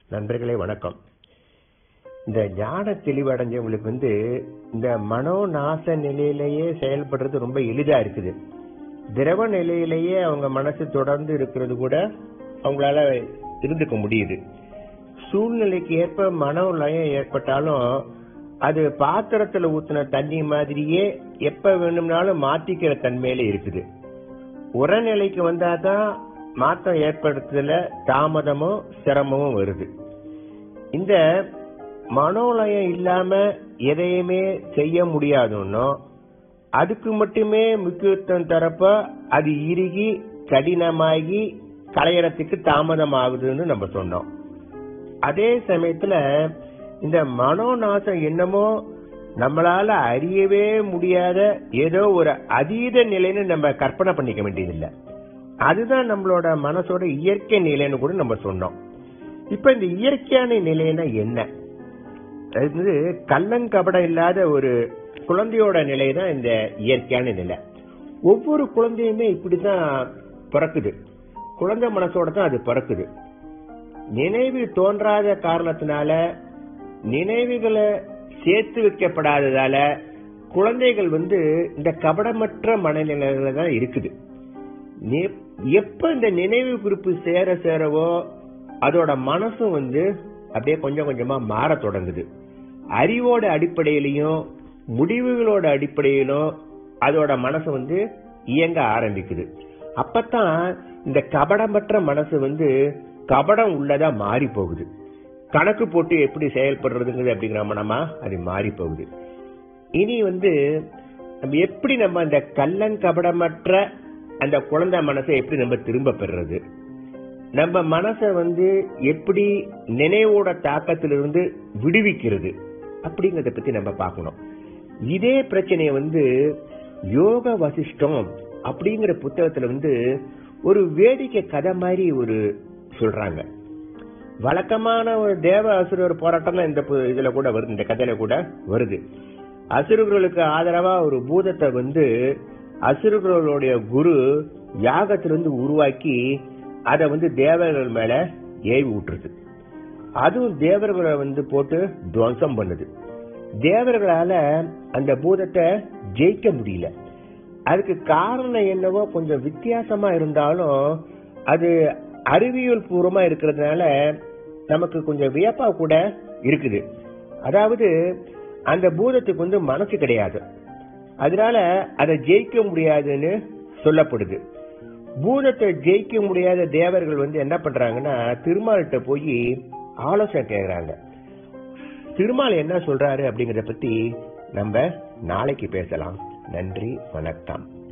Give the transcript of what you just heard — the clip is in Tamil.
நண்பர்களே வணக்கம் இந்த ஞான தெளிவடைஞ்சவங்களுக்கு வந்து இந்த மனோநாச நிலையிலேயே செயல்படுறது ரொம்ப எளிதா இருக்குது திரவ நிலையிலேயே அவங்க மனசு தொடர்ந்து இருக்கிறது கூட அவங்களால இருந்துக்க முடியுது சூழ்நிலைக்கு ஏற்ப மன லயம் ஏற்பட்டாலும் அது பாத்திரத்துல ஊத்தின தண்ணி மாதிரியே எப்ப வேணும்னாலும் மாத்திக்கிற தன்மையில இருக்குது உரநிலைக்கு வந்தாதான் மாற்றம் ஏற்படுத்துதல தாமதமும் சிரமமும் வருது இந்த மனோலயம் இல்லாம எதையுமே செய்ய முடியாதுன்னோ அதுக்கு மட்டுமே முக்கியத்துவம் தரப்ப அது இறுகி கடினமாகி களையறதுக்கு தாமதம் ஆகுதுன்னு நம்ம சொன்னோம் அதே சமயத்துல இந்த மனோநாசம் என்னமோ நம்மளால அறியவே முடியாத ஏதோ ஒரு அதீத நிலைன்னு நம்ம கற்பனை பண்ணிக்க வேண்டியதில்லை அதுதான் நம்மளோட மனசோட இயற்கை நிலைன்னு கூட நம்ம சொன்னோம் இப்ப இந்த இயற்கையான நிலைன்னா என்ன அது வந்து கள்ளங்கபடம் இல்லாத ஒரு குழந்தையோட நிலை தான் இந்த இயற்கையான நிலை ஒவ்வொரு குழந்தையுமே இப்படிதான் பிறக்குது குழந்தை மனசோட தான் அது பிறக்குது நினைவு தோன்றாத காரணத்தினால நினைவுகளை சேர்த்து வைக்கப்படாததால குழந்தைகள் வந்து இந்த கபடமற்ற மனநிலையில தான் இருக்குது நெ- எப்ப இந்த நினைவு குறிப்பு சேர சேரவோ அதோட மனசும் வந்து அப்படியே கொஞ்சம் கொஞ்சமா மாற தொடங்குது அறிவோட அடிப்படையிலையும் முடிவுகளோட அடிப்படையிலும் அதோட மனசு வந்து இயங்க ஆரம்பிக்குது அப்பதான் இந்த கபடமற்ற மனசு வந்து கபடம் உள்ளதா மாறி போகுது கணக்கு போட்டு எப்படி செயல்படுறதுங்கிறது அப்படிங்கிற மனமா அது மாறி போகுது இனி வந்து நம்ம எப்படி நம்ம அந்த கள்ளங்கபடமற்ற அந்த குழந்தை மனசை எப்படி நம்ம திரும்ப பெறுறது நம்ம மனசை வந்து எப்படி நினைவோட தாக்கத்திலிருந்து விடுவிக்கிறது அப்படிங்கறத பத்தி நம்ம பார்க்கணும் இதே பிரச்சனையை வந்து யோக வசிஷ்டம் அப்படிங்கிற புத்தகத்துல வந்து ஒரு வேடிக்கை கதை மாதிரி ஒரு சொல்றாங்க வழக்கமான ஒரு தேவ அசுரர் போராட்டம் தான் இந்த பு- இதுல கூட வருது இந்த கதையில கூட வருது அசுரர்களுக்கு ஆதரவா ஒரு பூதத்தை வந்து அசுரர்களுடைய குரு யாகத்திலிருந்து உருவாக்கி அதை வந்து தேவர்கள் மேல ஏவி விட்டுருது அதுவும் தேவர்களை வந்து போட்டு துவம்சம் பண்ணுது தேவர்களால அந்த பூதத்தை ஜெயிக்க முடியல அதுக்கு காரணம் என்னவோ கொஞ்சம் வித்தியாசமா இருந்தாலும் அது அறிவியல் பூர்வமா இருக்கிறதுனால நமக்கு கொஞ்சம் வியப்பா கூட இருக்குது அதாவது அந்த பூதத்துக்கு வந்து மனசு கிடையாது அதனால அதை ஜெயிக்க முடியாதுன்னு சொல்லப்படுது பூதத்தை ஜெயிக்க முடியாத தேவர்கள் வந்து என்ன பண்றாங்கன்னா திருமால்கிட்ட போய் ஆலோசனை கேக்குறாங்க திருமால் என்ன சொல்றாரு அப்படிங்கறத பத்தி நம்ம நாளைக்கு பேசலாம் நன்றி வணக்கம்